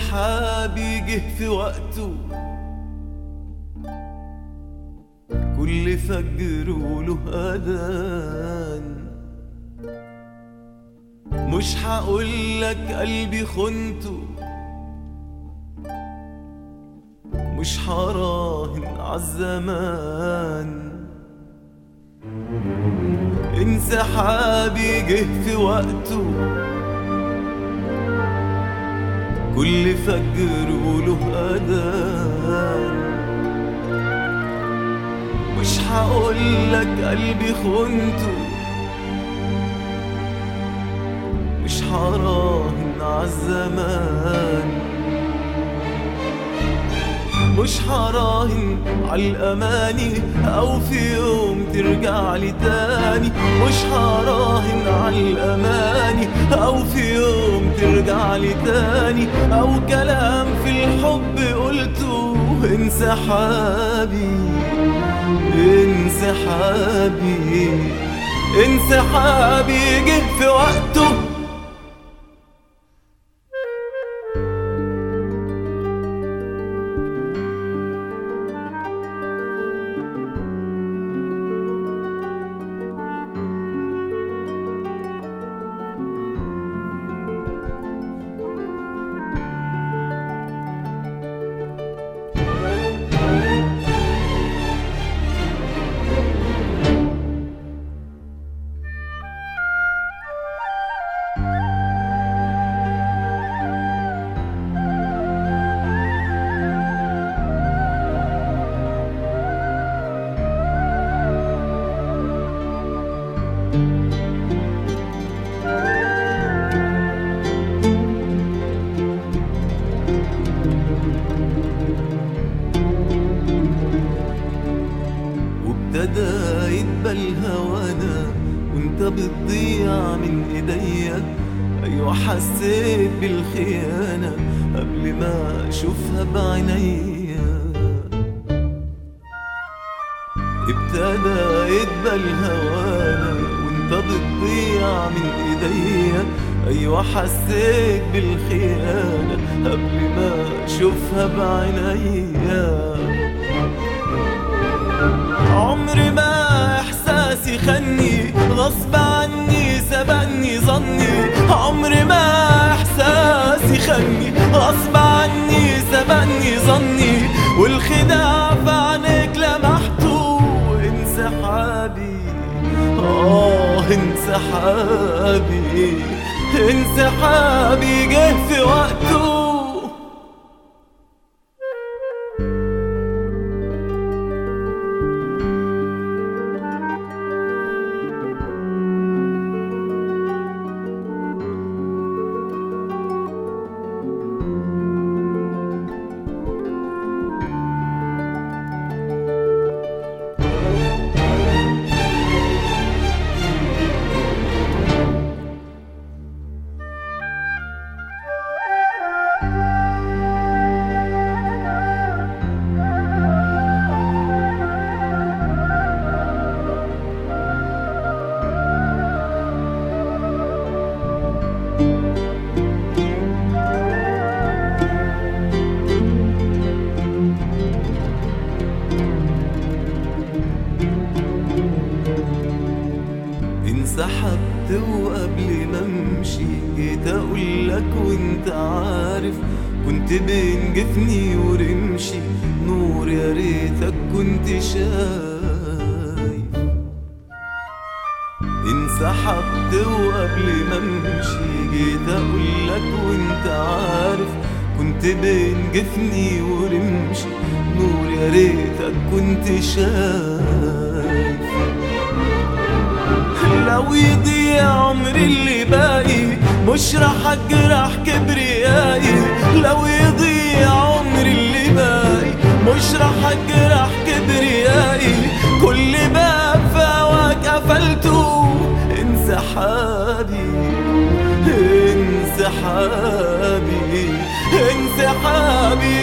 انسحابي جه في وقته كل فجر وله أذان مش هقولك قلبي خنته مش هراهن عالزمان انسحابي جه في وقته كل فجر وله أذان مش هقولك قلبي خنته مش هراهن عالزمان مش هراهن عالأماني أو في يوم ترجع لي تاني مش هراهن عالأماني أو في يوم ترجع لي تاني أو كلام في الحب قلته انسحابي انسحابي انسحابي جه في وقته وابتدى يدبل هوانا وانت بتضيع من ايديا ايوه حسيت بالخيانة قبل ما اشوفها بعينيا ابتدى يدبل هوانا وانت بتضيع من ايديا ايوه حسيت بالخيانة قبل ما اشوفها بعينيا عمري ما احساسي خني غصب عني سبقني ظني عمري ما احساسي خني غصب عني سبقني ظني والخداع في عينيك لمحته انسحابي اه انسحابي انسحابي جه في وقته انسحبت وقبل ما امشي جيت اقول لك وانت عارف كنت بين جفني ورمشي نور يا ريتك كنت شايف انسحبت وقبل ما امشي جيت اقول لك وانت عارف كنت بين جفني ورمشي نور يا ريتك كنت شايف لو يضيع عمري اللي باقي مش راح اجرح كبريائي لو يضيع عمري اللي باقي مش راح اجرح كبريائي كل باب في هواك قفلته انسحابي انسحابي انسحابي